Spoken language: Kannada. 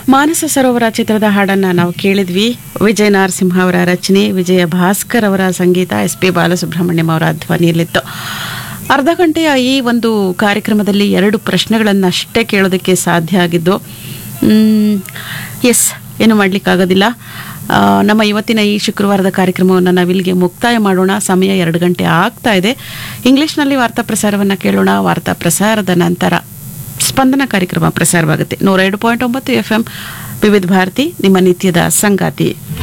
ಮಾನಸ ಸರೋವರ ಚಿತ್ರದ ಹಾಡನ್ನು ನಾವು ಕೇಳಿದ್ವಿ ವಿಜಯ ನರಸಿಂಹ ಅವರ ರಚನೆ ವಿಜಯ ಭಾಸ್ಕರ್ ಅವರ ಸಂಗೀತ ಎಸ್ ಪಿ ಬಾಲಸುಬ್ರಹ್ಮಣ್ಯಂ ಅವರ ಧ್ವನಿಯಲ್ಲಿತ್ತು ಅರ್ಧ ಗಂಟೆಯ ಈ ಒಂದು ಕಾರ್ಯಕ್ರಮದಲ್ಲಿ ಎರಡು ಪ್ರಶ್ನೆಗಳನ್ನಷ್ಟೇ ಕೇಳೋದಕ್ಕೆ ಸಾಧ್ಯ ಆಗಿದ್ದು ಎಸ್ ಏನು ಮಾಡಲಿಕ್ಕಾಗೋದಿಲ್ಲ ಆ, ನಮ್ಮ ಇವತ್ತಿನ ಈ ಶುಕ್ರವಾರದ ಕಾರ್ಯಕ್ರಮವನ್ನು ನಾವಿಲ್ಲಿಗೆ ಮುಕ್ತಾಯ ಮಾಡೋಣ ಸಮಯ ಎರಡು ಗಂಟೆ ಆಗ್ತಾ ಇದೆ ಇಂಗ್ಲಿಷ್ನಲ್ಲಿ ವಾರ್ತಾ ಪ್ರಸಾರವನ್ನು ಕೇಳೋಣ ವಾರ್ತಾ ಪ್ರಸಾರದ ನಂತರ ಸ್ಪಂದನ ಕಾರ್ಯಕ್ರಮ ಪ್ರಸಾರವಾಗುತ್ತೆ ನೂರ ಎರಡು ಪಾಯಿಂಟ್ ಒಂಬತ್ತು ಎಫ್ ಎಂ ವಿವಿಧ ಭಾರತಿ ನಿಮ್ಮ ನಿತ್ಯದ ಸಂಗಾತಿ